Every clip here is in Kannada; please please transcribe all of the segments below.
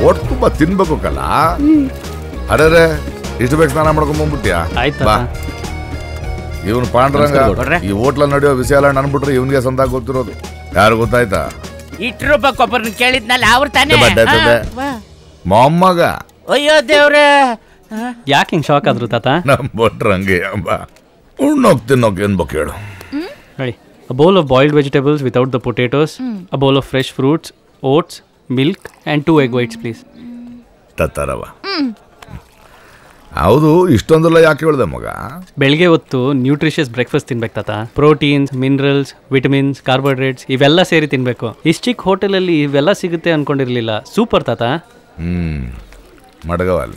ಒಟ್ಟು ತುಂಬಾ ತಿನ್ಬೇಕು ಕಲ್ಲ ಅರೆ ಇಷ್ಟು ಬೇಕು ಸ್ನಾನ ಮಾಡ್ಕೊಂಡ್ ಬಂದ್ಬಿಟ್ಯಾ ಆಯ್ತಾ? ಬಾ ಇವನು ಪಾಂಡ್ರಂಗ ನಮಸ್ಕಾರ ಗೌಡ್ರೆ. ಈ ಹೋಟ್ಲಲ್ಲಿ ನಡೆಯೋ ವಿಷಯ ಅನ್ಬಿಟ್ರೆ ಇವನಿಗೆ ಸಂದಾಗ ಗೊತ್ತಿರೋದು ಯಾರು ಗೊತ್ತಾಯ್ತಾ ಇಟ್ಟು ರೂಪಾಯಿ ಕೇಳಿದ್ನಲ್ಲ ಅವ್ರು ತಾನೇ ಬಡ್ಡೆ ತಂದೆ. ಮೊಮ್ಮಗ ಅಯ್ಯೋ ದೇವ್ರೆ ಯಾಕೆ ಹಿಂಗೆ ಶಾಕ್ ಆದ್ರು ತಾತ ನಮ್ ಭಟ್ರಂಗೆ ಅಂಬ ಉಣ್ಣೋಗ್ ತಿನ್ನೋಕ್ ಏನ್ ಬೇಕು ಹೇಳು Ready. A bowl of boiled vegetables without the potatoes, a bowl of fresh fruits, oats, milk, and two egg whites, please. ತತ್ತಾರವ ಹೌದು ಇಷ್ಟೊಂದೆಲ್ಲ ಯಾಕೆ ಹೇಳ್ದೆ ಮಗ ಬೆಳಗ್ಗೆ ಹೊತ್ತು ನ್ಯೂಟ್ರಿಷಿಯಸ್ ಬ್ರೇಕ್ಫಾಸ್ಟ್ ತಿನ್ಬೇಕು ತಾತ ಪ್ರೋಟೀನ್ಸ್ ಮಿನರಲ್ಸ್ ವಿಟಮಿನ್ಸ್ ಕಾರ್ಬೋಹೈಡ್ರೇಟ್ಸ್ ಇವೆಲ್ಲ ಸೇರಿ ತಿನ್ಬೇಕು ಇಷ್ಟು ಚಿಕ್ಕ ಹೋಟೆಲಲ್ಲಿ ಇವೆಲ್ಲ ಸಿಗುತ್ತೆ ಅನ್ಕೊಂಡಿರ್ಲಿಲ್ಲ ಸೂಪರ್ ತಾತ ಹ್ಮ್ ಮಡಗವ ಅಲ್ಲಿ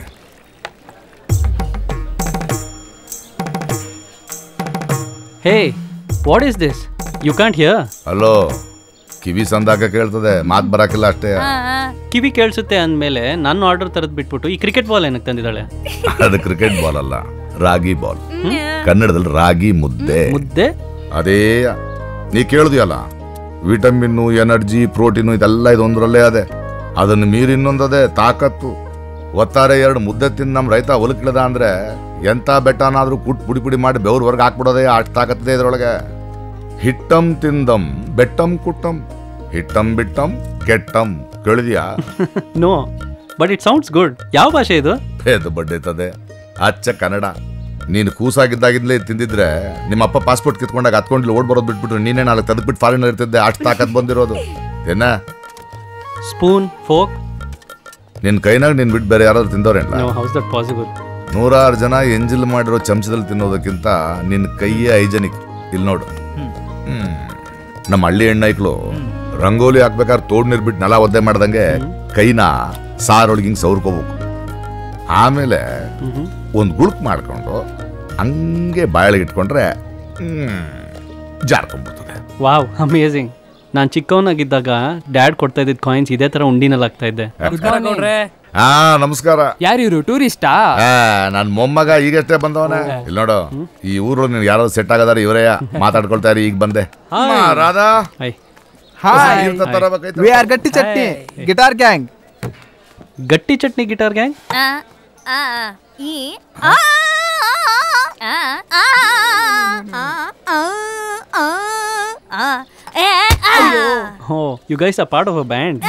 hey what is this you can't hear hello ಕಿವಿ ಸಂದಾಕ ಕೇಳ್ತದೆ ಮಾತ್ ಬರಾಕಿಲ್ಲ ಅಷ್ಟೇ ಕಿವಿ ಕೇಳಿಸುತ್ತೆ ಅಂದಮೇಲೆ ನನ್ನ ಆರ್ಡರ್ ತರದ್ ಬಿಟ್ಬಿಟ್ಟು ಈ ಕ್ರಿಕೆಟ್ ಬಾಲ್ ಏನಕ್ಕೆ ತಂದಿದ್ದಾಳೆ ಅದು ಕ್ರಿಕೆಟ್ ಬಾಲ್ ಅಲ್ಲ ರಾಗಿ ಬಾಲ್ ಕನ್ನಡದಲ್ಲಿ ರಾಗಿ ಮುದ್ದೆ ಮುದ್ದೆ ಅದೇ ನೀ ಕೇಳಿದ್ಯಲ್ಲ ವಿಟಮಿನ್ನು ಎನರ್ಜಿ ಪ್ರೋಟೀನು ಇದೆಲ್ಲ ಇದೊಂದರಲ್ಲೇ ಅದೇ ಅದನ್ನು ಮೀರಿ ಇನ್ನೊಂದದೇ ತಾಕತ್ತು ಒತ್ತಾರೆ ಎರಡು ಮುದ್ದೆ ತಿಂದು ನಮ್ಮ ರೈತ ಹೊಲಕ್ಕಿಳದ ಅಂದ್ರೆ ಎಂಥ ಬೆಟ್ಟನಾದ್ರೂ ಕುಟ್ ಪುಡಿ ಪುಡಿ ಮಾಡಿ ಬೆವ್ರ ಹೊರಗೆ ಹಾಕ್ಬಿಡೋದೇ ಅಷ್ಟು ತಾಕತ್ತಿದೆ ಇದ್ರೊಳಗೆ ಹಿಟ್ಟಂ ತಿಂದಂ ಬೆಟ್ಟಂ ಕುಟ್ಟಂ ಹಿಟ್ಟಂ ಬಿಟ್ಟಂ ಕೆಟ್ಟಂ ಕೇಳಿದ್ಯಾ no but it sounds good ಯಾವ ಭಾಷೆ ಇದು ಭೇದ ಬಡ್ಡೈತದೆ ಅಚ್ಚ ಕನ್ನಡ ನೀನು ಕೂಸಾಗಿದ್ದಾಗಿದ್ಲೇ ತಿಂದಿದ್ರೆ ನಿಮ್ಮ ಅಪ್ಪ ಪಾಸ್ಪೋರ್ಟ್ ಕಿತ್ಕೊಂಡಾಗ ಹತ್ಕೊಂಡ್ಲಿ ಓಡ್ ಬರೋದು ಬಿಟ್ಬಿಟ್ರು ನೀನೇ ನಾಲ್ಕು ತೆಗೆದ್ಬಿಟ್ಟು ಫಾರಿನ್ ಇರ್ತಿದ್ದೆ ಅಷ್ಟು ತಾಕತ್ ಬಂದಿರೋದು ಏನ ಸ್ಪೂನ್ ಫೋಕ್ ನಿನ್ನ ಕೈನಾಗ ನೀನು ಬಿಟ್ಟು ಬೇರೆ ಯಾರಾದ್ರು ತಿಂದವ್ರೇನ ನೋ ಹೌಸ್ ದಟ್ ಪಾಸಿಬಲ್ ನೂರಾರು ಜನ ಎಂಜಿಲ್ ಮಾಡಿರೋ ಚಮಚದಲ್ಲಿ ತಿನ್ನೋದಕ್ಕಿಂತ ನಿನ್ನ ಕೈಯೇ ಹೈಜನಿಕ್ ಇಲ್ಲಿ ನೋಡು ಹ್ಮ್. ನಮ್ಮ ಹಳ್ಳಿ ಹೆಣ್ಣೈಕ್ಳು ರಂಗೋಲಿ ಹಾಕ್ಬೇಕಾದ್ರೆ ತೋಡ್ ನೀರ್ ಬಿಟ್ಟು ನೆಲ ಒದ್ದೆ ಮಾಡ್ದಂಗೆ ಕೈನ ಸಾರೊಳಗೆ ಹಿಂಗೆ ಸೌರ್ಕೋಬೇಕು ಆಮೇಲೆ ಒಂದು ಗುಳುಕ್ ಮಾಡ್ಕೊಂಡು ಹಂಗೆ ಬಾಯೊಳಗೆ ಇಟ್ಕೊಂಡ್ರೆ ಹ್ಮ್, ಜಾರ್ಕೊಂಡ್ಬಿಡ್ತದೆ ವಾವ್ ಅಮೇಝಿಂಗ್ ನಾನು ಚಿಕ್ಕವನಾಗಿದ್ದಾಗ ಡ್ಯಾಡ್ ಕೊಡ್ತಾ ಇದ್ದಿದ್ದು ಕಾಯಿನ್ಸ್ ಇದೇ ಥರ ಉಂಡಿನಲ್ಲಿ ಆಗ್ತಾ ಇದ್ದೆ ಹಾ ನಮಸ್ಕಾರ ಯಾರಿವ್ರು ಟೂರಿಸ್ಟಾ ನನ್ ಮೊಮ್ಮಗ ಈಗಷ್ಟೇ ಬಂದವನೇ ಇಲ್ಲಿ ನೋಡು ಈ ಊರು ನಿನ್ ಯಾರೋ ಸೆಟ್ ಆಗದಾರ ಇವರೇ ಮಾತಾಡ್ಕೊಳ್ತಾ ಇರಿ ಈಗ ಬಂದೆ ಅಮ್ಮ, ರಾಧಾ ಐ ಹಾಯ್ ಇವ್ರ್ ತರ ತರಬೇಕಾಯ್ತು. ವಿ ಆರ್ ಗಟ್ಟಿ ಚಟ್ನಿ ಗಿಟಾರ್ ಗ್ಯಾಂಗ್ ಗಟ್ಟಿ ಚಟ್ನಿ ಗಿಟಾರ್ ಗ್ಯಾಂಗ್ ಆ ಆ ಈ ಆ ಆ ಆ ಆ ಆ ಆ ಏ ಆ oh you guys a part of a band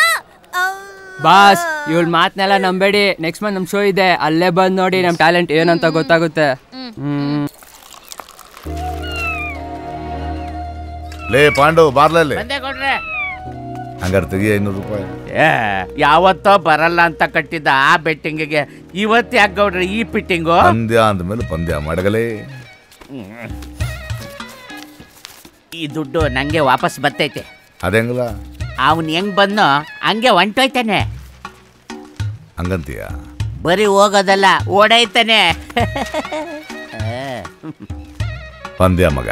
boss ಇವಳ ಮಾತನ್ನೆಲ್ಲ ನಂಬೇಡಿ ನೆಕ್ಸ್ಟ್ ಮಂತ್ ನಮ್ ಶೋ ಇದೆ ಅಲ್ಲೇ ಬಂದ್ ನೋಡಿ ನಮ್ ಟ್ಯಾಲೆಂಟ್ ಏನಂತ ಗೊತ್ತಾಗುತ್ತೆ ಹ್ಮ್ ಲೇ ಪಾಂಡು ಬಾರ್ಲಲ್ಲಿ ಬಂದೆ ಕೊಡ್ರೆ ಹಂಗಾರೆ ತೆಗಿ ಐನೂರು ರೂಪಾಯಿ ಏ ಯಾವತ್ತೋ ಬರಲ್ಲ ಅಂತ ಕಟ್ಟಿದ್ದ ಆ ಬೆಟ್ಟಿಂಗಿಗೆ ಇವತ್ತು ಯಾಕೆ ಗೌಡ್ರೆ ಈ ಪಿಟ್ಟಿಂಗು ಪಂದ್ಯ ಅಂದ್ಮೇಲೆ ಪಂದ್ಯ ಮಡಗಲೇ ಈ ದುಡ್ಡು ನಂಗೆ ವಾಪಸ್ ಬರ್ತೈತೆ ಅದೇಂಗಲ್ಲ ಅವನ್ ಹೆಂಗ್ ಬಂದೋ ಹಂಗೆ ಹೊಂಟೋಯ್ತಾನೆ ಹಂಗಂತೀಯ ಬರೀ ಹೋಗೋದಲ್ಲ ಓಡೈತಾನೆ ಪಂದ್ಯ ಮಗ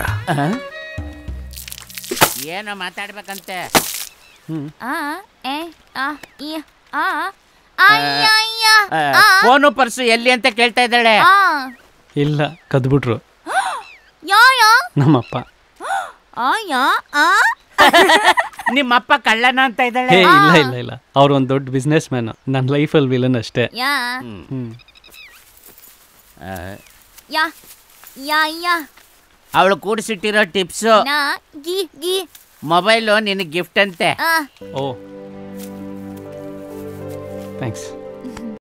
ಏನೋ ಮಾತಾಡ್ಬೇಕಂತೆ ಆ ಏ ಆ ಈ ಆ ಅಯ್ಯ ಅಯ್ಯ ಆ ಫೋನು ಪರ್ಸು ಎಲ್ಲಿ ಅಂತ ಕೇಳ್ತಾ ಇದ್ದಾಳೆ ಆ ಇಲ್ಲ ಕದ್ಬಿಟ್ರು ಯಾ ಯಾ ನಮ್ಮಪ್ಪ ಆ ಯಾ ಆ ನಿಮ್ಮಪ್ಪ ಕಳ್ಳನ ಅಂತ ಇದ್ದಾಳೆ ಹೇ ಇಲ್ಲ ಇಲ್ಲ ಇಲ್ಲ ಅವ್ರು ಒಂದು ದೊಡ್ಡ ಬಿಸ್ನೆಸ್ ಮ್ಯಾನ್ ನನ್ನ ಲೈಫಲ್ಲಿ ವಿಲನ್ ಅಷ್ಟೇ ಯಾ ಹ್ಮ್ ಯಾ ಯಾ ಯಾ ಅವಳು ಕೂಡಿಸಿಟ್ಟಿರೋ ಟಿಪ್ಸು ನಾ ಗಿ ಗಿ ಮೊಬೈಲು ನಿನಗೆ ಗಿಫ್ಟ್ ಅಂತೆ ಆ ಓ ಥ್ಯಾಂಕ್ಸ್